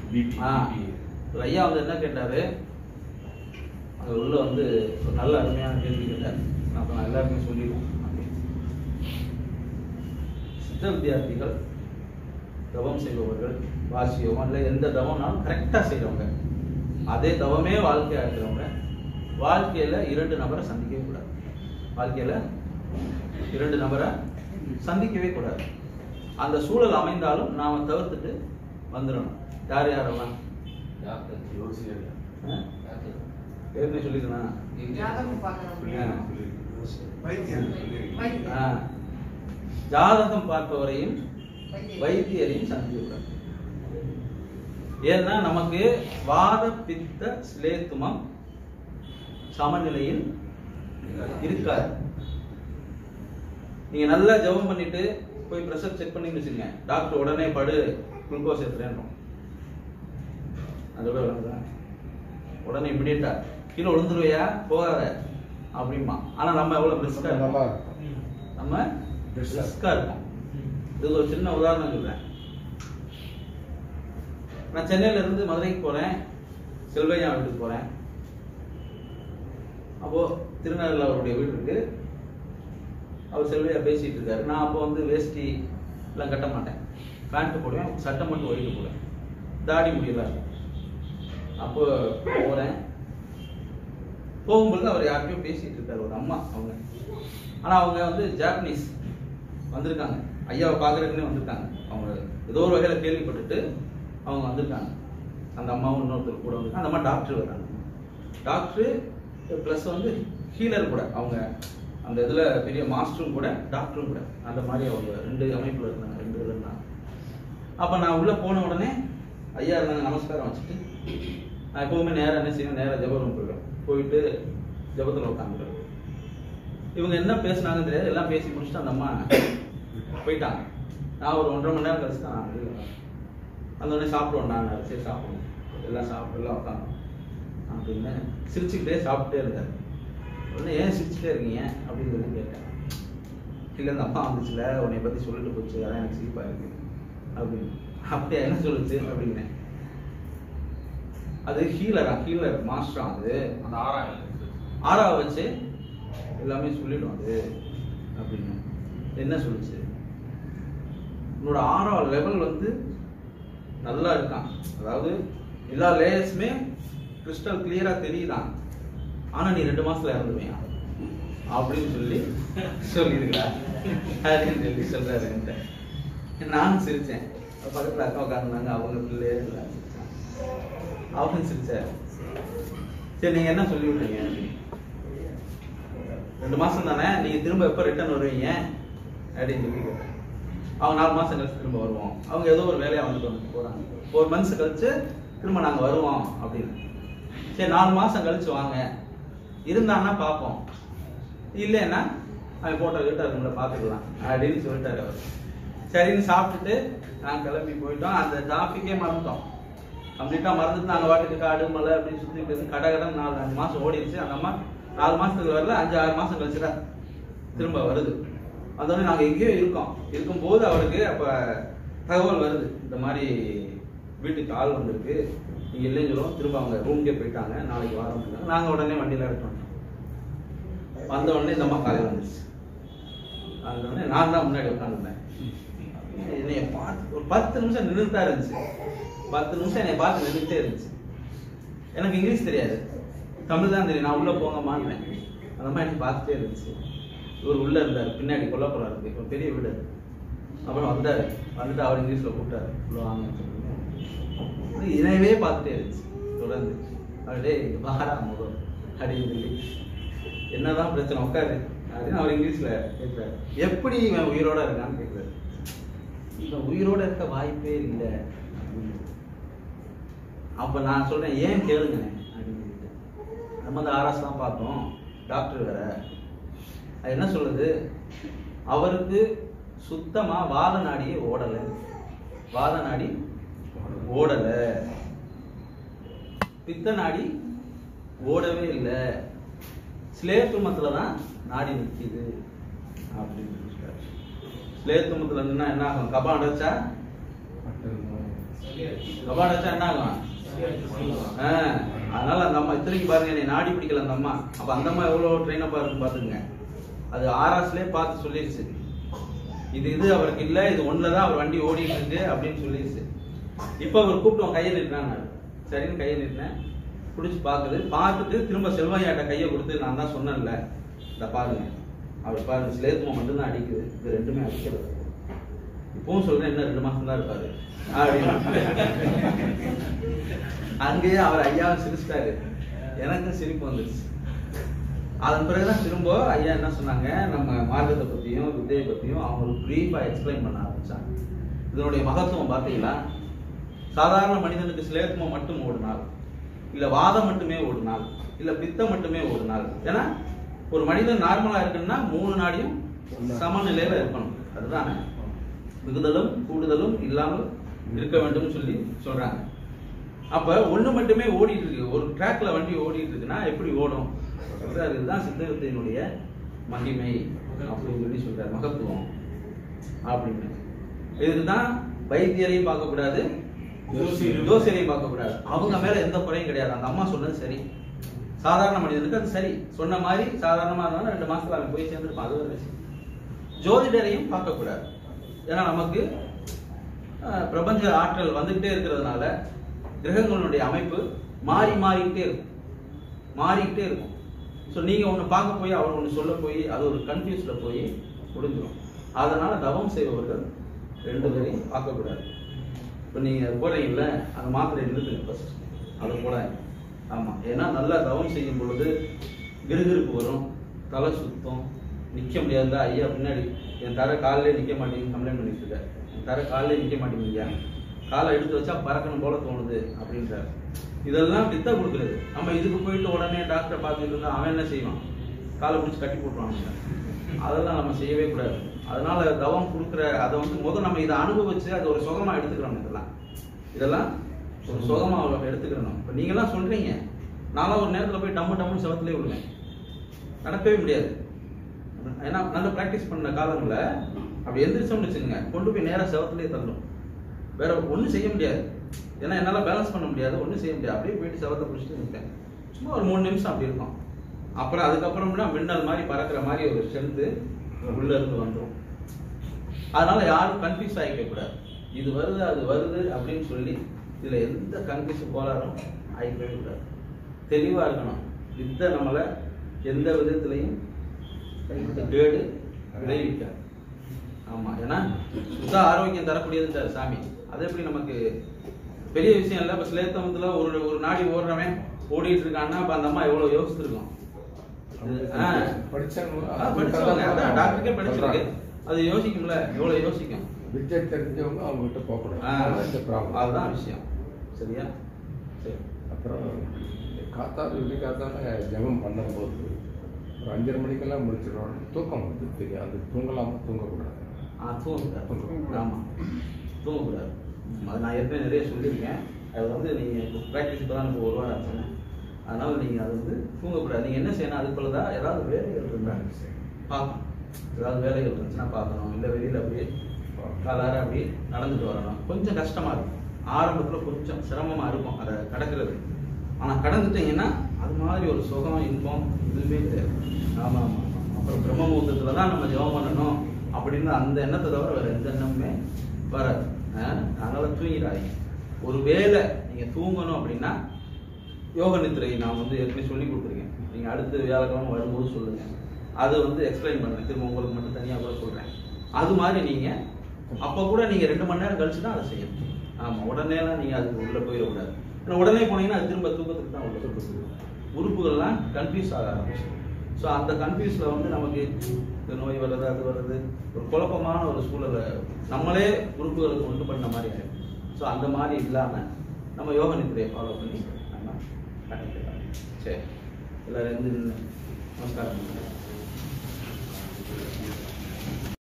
BP ஆ. ஒரு ஐயா வந்து என்ன கேட்டாரு அங்க உள்ள வந்து ஒரு நல்ல அருமையான கேள்வி கேட்டார் அப்ப நான் எல்லாருமே சொல்லிடுவோம் சித்த வித்தியார்த்திகள் தவம் செய்பவர்கள் வாசியோகம் இல்லை எந்த தவம்னாலும் கரெக்டாக செய்கிறவங்க அதே தவமே வாழ்க்கையா இருக்கிறவங்க வாழ்க்கையில இரண்டு நபரை சந்திக்கவே கூடாது வாழ்க்கையில இரண்டு நபரை சந்திக்கவே கூடாது அந்த சூழல் அமைந்தாலும் நாம தவிர்த்துட்டு வந்துடணும் யார் யாரெல்லாம் யோசிக்கல ஆ? ஏற்கனவே சொல்லிருக்கேனா ஜாதகம் பார்க்கணும் ஆ. ஜாதகம் பார்ப்பவரையும் வைத்தியம். வைத்தியரையும் சந்திக்கக்கூடாது ஏன்னா நமக்கு வாத பித்த ஸ்லேத்துமம் சமநிலையில் இருக்காது நீங்க நல்லா ஜெபம் பண்ணிட்டு போய் ப்ரெஷர் செக் பண்ணி வச்சுங்க டாக்டர் உடனே படு குளுக்கோஸ் ஏத்துறேன்றோம் அதோட விளங்குதா? உடனே இமிடியட்டா கீழே விழுந்துருவையா போகாத அப்படிமா ஆனா நம்ம எவ்வளவு பிரிஸ்கா நல்லா இருக்கோம் நம்ம Brisk-ஆ. பிரிஸ்கா இருக்கோம் இதுக்கு ஒரு சின்ன உதாரணம் சொல்றேன் நான் சென்னையில இருந்து மதுரைக்கு போறேன் செல்வையா வீட்டுக்கு போறேன் அப்போ திருநெல்வேலியில் அவருடைய வீடு இருக்கு அவர் செல்வையா பேசிட்டு இருக்காரு நான் அப்போ வந்து வேஷ்டி எல்லாம் கட்ட மாட்டேன் பேண்ட் போடுவேன் சட்டை மட்டும் ஒயிட்டு போடுவேன் தாடி முடியலாம் இருக்கும் அப்போ போறேன் போகும்போது அவர் யார்கிட்டயும் பேசிட்டு இருக்காரு ஒரு அம்மா அவங்க ஆனா அவங்க வந்து ஜாப்பனீஸ் வந்திருக்காங்க ஐயாவை பார்க்கறதுக்குன்னே வந்திருக்காங்க அவங்க ஏதோ ஒரு வகையில கேள்விப்பட்டுட்டு அவங்க வந்திருக்காங்க அந்த அம்மாவும் இன்னொருத்தர் கூட வந்து அந்த அம்மா டாக்டர் வராங்க டாக்டர் ப்ளஸ் வந்து ஹீலர் கூட அவங்க அந்த இதுல பெரிய மாஸ்டரும் கூட டாக்டரும் கூட அந்த மாதிரி அவங்க ரெண்டு அமைப்புல இருந்தாங்க ரெண்டு இதுல இருந்தாங்க அப்ப நான் உள்ள போன உடனே ஐயா இருந்தாங்க நமஸ்காரம் வச்சுட்டு நான் எப்பவுமே நேரா என்ன செய்வேன் நேரா ஜெப ரூம் போயிடுவேன் போயிட்டு ஜெபத்துல உட்காந்துருவேன் இவங்க என்ன பேசுனாங்கன்னு தெரியாது எல்லாம் பேசி முடிச்சுட்டு அந்த அம்மா போயிட்டாங்க நான் ஒரு ஒன்றரை மணி நேரம் கழிச்சு தான் நான் வெளியில வந்தேன். அந்த உடனே சாப்பிடுவோம் நான் சரி சாப்பிடுவோம் எல்லாம் சாப்பிட்டு எல்லாம் உட்காந்தோம் அப்படின்னு சிரிச்சுக்கிட்டே சாப்பிட்டே இருந்தார் உடனே ஏன் சிரிச்சுட்டே இருக்கீங்க அப்படின்னு சொல்லி கேட்டேன் இல்லை இந்த அம்மா வந்துச்சுல உன்னை பத்தி சொல்லிட்டு போச்சு அதான் எனக்கு சிரிப்பா இருக்கு அப்படின்னு அப்படியா என்ன சொல்லுச்சு அப்படின்னேன் அது ஹீலரா ஹீலர் மாஸ்டரா அது அந்த ஆறாம் ஆறாவை வச்சு எல்லாமே சொல்லிடும் அது அப்படின்னு என்ன சொல்லுச்சு உன்னோட ஆறாவது லெவல் வந்து நல்லா இருக்கான் அதாவது எல்லா லேயர்ஸுமே கிறிஸ்டல் கிளியரா தெரியுதான் ஆனா நீ ரெண்டு மாசத்துல இறந்துவியா அப்படின்னு சொல்லி சொல்லியிருக்கா அப்படின்னு சொல்லி சொல்றாரு என்கிட்ட நானும் சிரிச்சேன் பக்கத்துல அக்கா உட்காந்துருந்தாங்க அவங்க பிள்ளை எல்லாம் சிரிச்சாங்க அவங்க சிரிச்சாரு சரி நீங்க என்ன சொல்லி விடுறீங்க அப்படின்னு. ரெண்டு மாசம் தானே நீங்க திரும்ப எப்ப ரிட்டர்ன் வருவீங்க அப்படின்னு சொல்லி கேட்டேன் அவங்க நாலு மாசம் கழிச்சு திரும்ப வருவோம் அவங்க ஏதோ ஒரு வேலையா வந்துட்டு வந்து போறாங்க ஃபோர் மந்த்ஸ் கழிச்சு திரும்ப நாங்க வருவோம் அப்படின்னு சரி நாலு மாசம் கழிச்சு வாங்க இருந்தாங்கன்னா பார்ப்போம் இல்லைன்னா அவன் போட்டோ கிட்ட ரூம்ல பாத்துக்கலாம் அப்படின்னு சொல்லிட்டாரு அவர் சரின்னு சாப்பிட்டுட்டு நாங்க கிளம்பி போயிட்டோம் அந்த டாபிக்கே மறந்துட்டோம் கம்ப்ளீட்டா மறந்துட்டு நாங்க வாட்டுக்கு காடு மலை அப்படின்னு சுத்திட்டு இருந்து கடை கடை நாலு அஞ்சு மாசம் ஓடிடுச்சு அந்த அம்மா நாலு மாசத்துக்கு வரல அஞ்சு ஆறு மாசம் கழிச்சுதான் திரும்ப வருது அதோட நாங்க எங்கேயோ இருக்கோம் இருக்கும்போது அவருக்கு அப்ப தகவல் வருது இந்த மாதிரி வீட்டுக்கு ஆள் வந்திருக்கு நீங்க இல்லைன்னு சொல்லுவோம் திரும்ப அவங்க ரூம்க்கே போயிட்டாங்க நாளைக்கு வாரம் அப்படின்னாங்க. நாங்க உடனே வண்டியில எடுத்தோம் வந்த உடனே இந்த அம்மா காலையில் வந்துருச்சு அந்த உடனே நான் தான் முன்னாடி உட்காந்துருந்தேன் என்னைய பார்த்து ஒரு பத்து நிமிஷம் நின்றுட்டா இருந்துச்சு பத்து நிமிஷம் என்னை பார்த்து நின்றுட்டே இருந்துச்சு எனக்கு இங்கிலீஷ் தெரியாது தமிழ் தான் தெரியும் நான் உள்ள போங்கம்மான்னு அந்த மாதிரி எனக்கு பார்த்துட்டே இருந்துச்சு இவர் உள்ள இருந்தார் பின்னாடி கொல்லப்புறம் இருக்கு இப்போ பெரிய வீடு அது. அப்புறம் வந்தாரு வந்துட்டு அவர் இங்கிலீஷ்ல கூப்பிட்டாரு உள்ள வாங்கன்னு சொல்லி இணையவே பார்த்துட்டே இருந்துச்சு தொடர்ந்து அப்படியே பாரா முகம் அப்படின்னு சொல்லி என்னதான் பிரச்சனை உட்காரு அப்படின்னு அவர் இங்கிலீஷ்ல கேட்கிறாரு எப்படி இவன் உயிரோட இருக்கான்னு கேட்கிறாரு இவன் உயிரோட இருக்க வாய்ப்பே இல்லை அப்படின்னு. அப்ப நான் சொல்றேன் ஏன் கேளுங்க அப்படின்னு சொல்லிட்டு. நம்ம அந்த ஆர்எஸ் தான் பார்த்தோம் டாக்டர் வேற அது என்ன சொல்லுது அவருக்கு சுத்தமா வாத நாடியே ஓடல வாத நாடி ஓடல பித்த நாடி ஓடவே இல்லை ஸ்லேத்துமத்துல தான் நாடி நிக்குது அப்படின்னு சொல்லிட்டாரு ஸ்லேத்துமத்துல நின்னா என்ன ஆகும் கபம் அடைச்சா கபாட் வச்சா என்ன ஆகும் ஆ, அதனால அந்த அம்மா இத்தனைக்கு பாருங்க என்னை நாடி பிடிக்கல அந்த அம்மா அப்ப அந்த அம்மா எவ்வளவு ட்ரெயின் அப்பா இருக்கு பாத்துங்க அது ஆர்ஆஸ்லயே பார்த்து சொல்லிருச்சு இது இது அவருக்கு இல்ல இது ஒண்ணுலதான் அவர் வண்டி ஓடிட்டு இருக்கு அப்படின்னு சொல்லிருச்சு இப்ப அவர் கூப்பிட்டு உன் கையை நிட்டுறாங்க சரின்னு கையை நிட்டினேன் பிடிச்சி பார்க்குது பார்த்துட்டு திரும்ப செல்வாயாட்ட கையை கொடுத்து நான் தான் சொன்னேன்ல இந்த பாருங்க அவர் பாருங்க சிலேத்துமா மட்டும்தான் அடிக்குது இது ரெண்டுமே அடிக்கிறது இப்பவும் சொல்றேன் இன்னும் ரெண்டு மாசம் தான் இருப்பாரு அப்படின்னு அங்கேயே அவர் ஐயாவை சிரிச்சிட்டாரு எனக்கும் சிரிப்பு வந்துருச்சு அதன் பிறகுதான் திரும்ப ஐயா என்ன சொன்னாங்க நம்ம மார்க்கத்தை பத்தியும் வித்தையை பத்தியும் அவங்களுக்கு பிரீஃபா எக்ஸ்பிளைன் பண்ண ஆரம்பிச்சாங்க இதனுடைய மகத்துவம் பார்த்தீங்களா சாதாரண மனிதனுக்கு சிலேத்மம் மட்டும் ஓடினால் இல்ல வாதம் மட்டுமே ஓடினால் இல்ல பித்தம் மட்டுமே ஓடினால் ஏன்னா ஒரு மனிதன் நார்மலா இருக்குன்னா மூணு நாடியும் சமநிலையில இருக்கணும் அதுதானே மிகுதலும் கூடுதலும் இல்லாமல் இருக்க வேண்டும் சொல்லி சொல்றாங்க அப்ப ஒண்ணு மட்டுமே ஓடிட்டு இருக்கு ஒரு ட்ராக்ல வண்டி ஓடிட்டு இருக்குன்னா எப்படி ஓடும் சொல்றாரு, இதுதான் சித்தகத்தினுடைய மகிமை அப்படின்னு சொல்லி சொல்றாரு மகத்துவம் அப்படின்னு இதுதான் வைத்தியரையும் பார்க்க கூடாது ஜோசியரையும் ஜோசியரையும் பார்க்க கூடாது அவங்க மேல எந்த குறையும் கிடையாது அந்த அம்மா சொன்னது சரி சாதாரண மனிதனுக்கு அது சரி சொன்ன மாதிரி சாதாரணமா இருந்தாலும் ரெண்டு மாசத்துல அவன் போய் சேர்ந்துருப்பான் அது ஒரு விஷயம் ஜோதிடரையும் பார்க்க கூடாது ஏன்னா நமக்கு அஹ், பிரபஞ்ச ஆற்றல் வந்துகிட்டே இருக்கிறதுனால கிரகங்களுடைய அமைப்பு மாறி மாறிக்கிட்டே இருக்கும் மாறிக்கிட்டே இருக்கும் ஸோ நீங்க ஒண்ணு பார்க்க போய் அவர் ஒண்ணு சொல்ல போய் அது ஒரு கன்ஃபியூஸ்ல போய் முடிஞ்சிடும் அதனால தவம் செய்பவர்கள் ரெண்டு பேரையும் பார்க்கக்கூடாது இப்போ நீங்க போறீங்கல்ல அந்த மாத்திரை நிறுத்துங்க ஃபர்ஸ்ட் அது போடாங்க ஆமா ஏன்னா நல்லா தவம் செய்யும் பொழுது கிருகிருப்பு வரும் தலை சுத்தம் நிக்க முடியாதுல ஐயா பின்னாடி என் தர காலிலே நிக்க மாட்டேங்குது கம்ப்ளைண்ட் பண்ணிட்டு இருக்காரு என் தர காலிலே நிக்க மாட்டேங்குது காலை எடுத்து வச்சா பறக்கணும் போல தோணுது அப்படின்றாரு இதெல்லாம் வித்த கொடுக்குறது நம்ம இதுக்கு போயிட்டு உடனே டாக்டரை பார்த்துட்டு இருந்தா அவன் என்ன செய்வான் காலை பிடிச்சி கட்டி போட்டுருவாங்க அதெல்லாம் நம்ம செய்யவே கூடாது அதனால தவம் கொடுக்குற அதை வந்து முதல் நம்ம இதை அனுபவிச்சு அது ஒரு சுகமா எடுத்துக்கிறோம் இதெல்லாம் இதெல்லாம் ஒரு சுகமா எடுத்துக்கிறணும் இப்போ நீங்களாம் சொல்றீங்க நானும் ஒரு நேரத்துல போய் டம்மு டம்முன்னு செவத்துலேயே விடுவேன் நடக்கவே முடியாது ஏன்னா நல்ல ப்ராக்டிஸ் பண்ண காலங்கள்ல அப்படி எந்திரிச்சோம்னு வச்சுக்கோங்க கொண்டு போய் நேரா செவத்துலேயே தள்ளும் வேற ஒண்ணும் செய்ய முடியாது ஏன்னா என்னால பேலன்ஸ் பண்ண முடியாது ஒண்ணும் செய்ய முடியாது அப்படியே போயிட்டு செவத்தை பிடிச்சிட்டு நிற்பேன் சும்மா ஒரு மூணு நிமிஷம் அப்படி இருக்கும் அப்புறம் அதுக்கப்புறம்னா மின்னல் மாதிரி பறக்கிற மாதிரி ஒரு ஸ்ட்ரென்த்து உள்ள இருந்து வந்துடும் அதனால யாரும் கன்ஃபியூஸ் ஆகிக்க கூடாது இது வருது அது வருது அப்படின்னு சொல்லி இதுல எந்த கன்ஃபியூஸ் போலாரும் ஆகிக்கவே கூடாது தெளிவா இருக்கணும் வித்தை நம்மளை எந்த விதத்திலையும் கைவிட்ட கேடு விளைவிக்காது ஆமா ஏன்னா சுத்த ஆரோக்கியம் தரக்கூடியதுன்றாரு சாமி அது எப்படி நமக்கு பெரிய விஷயம் இல்ல இப்ப சிலேத்தமத்துல ஒரு ஒரு நாடி ஓடுறவன் ஓடிட்டு இருக்கான்னா அப்ப அந்த அம்மா எவ்வளவு யோசிச்சிருக்கோம் ஆ. ஆ, படிச்சவங்க அதான் டாக்டருக்கே படிச்சிருக்கு அது யோசிக்கும்ல எவ்வளவு யோசிக்கும் வித்தை தெரிஞ்சவங்க அவங்க கிட்ட போகக்கூடாது ஆ, அதான் இந்த ப்ராப்ளம் அதுதான் விஷயம் சரியா சரி அப்புறம் காத்தால விடி காத்தால ஜெபம் பண்ணும்போது ஒரு அஞ்சரை மணிக்கெல்லாம் முடிச்சிடுவோம் தூக்கம் வந்து தெரியும் அது தூங்கலாமா தூங்கக்கூடாது ஆ தூங்கக்கூடாது ஆமா தூங்கக்கூடாது அது நான் ஏற்கனவே நிறைய சொல்லியிருக்கேன் அது வந்து நீங்க ப்ராக்டிஸ் இப்போ தான் எனக்கு ஒரு வாரம் ஆச்சுங்க அதனால நீங்க அது வந்து தூங்கக்கூடாது நீங்க என்ன செய்யணும் அது போல தான் ஏதாவது வேலைகள் இருந்தாங்க பார்க்கணும் ஏதாவது வேலைகள் இருந்துச்சுன்னா பார்க்கணும் இல்லை வெளியில அப்படியே காலார அப்படியே நடந்துட்டு வரணும் கொஞ்சம் கஷ்டமா இருக்கும் ஆரம்பத்துல கொஞ்சம் சிரமமா இருக்கும் அதை கடக்கிறது ஆனா கடந்துட்டீங்கன்னா அது மாதிரி ஒரு சுகம் இன்பம் எதுவுமே கிடையாது ஆமா ஆமா ஆமா. அப்புறம் பிரம்ம முகூர்த்தத்துல தான் நம்ம ஜெபம் பண்ணணும் அப்படின்னு அந்த எண்ணத்தை தவிர வேற எந்த எண்ணமுமே வராது ஆஹ் அதனால தூங்கிடாதீங்க ஒருவேளை நீங்க தூங்கணும் அப்படின்னா யோக நித்திரை நான் வந்து ஏற்கனவே சொல்லி கொடுத்துருக்கேன் நீங்க அடுத்த வியாழக்கிழமை வரும்போது சொல்லுங்க அதை வந்து எக்ஸ்பிளைன் பண்றேன் திரும்ப உங்களுக்கு மட்டும் தனியா கூட சொல்றேன் அது மாதிரி நீங்க அப்ப கூட நீங்க ரெண்டு மணி நேரம் கழிச்சு தான் அதை செய்யணும் ஆமா உடனேலாம் நீங்க அதுக்கு உள்ள போயிடக்கூடாது ஏன்னா உடனே போனீங்கன்னா அது திரும்ப தூக்கத்துக்கு தான் உள்ள சொல்லிட்டு போயிடும் உறுப்புகள்லாம் கன்ஃபியூஸ் ஆக ஆரம்பிச்சிடும் ஸோ அந்த கன்ஃபியூஸ்ல வந்து நமக்கு இந்த நோய் வர்றது அது வர்றது ஒரு குழப்பமான ஒரு சூழலை நம்மளே உறுப்புகளுக்கு உண்டு பண்ண மாதிரி ஆயிடும் ஸோ அந்த மாதிரி இல்லாம நம்ம யோக நித்திரையை ஃபாலோ பண்ணி நம்ம பண்ணிக்கலாம் சரி எல்லாரும் எந்த நமஸ்காரம் பண்ணுங்க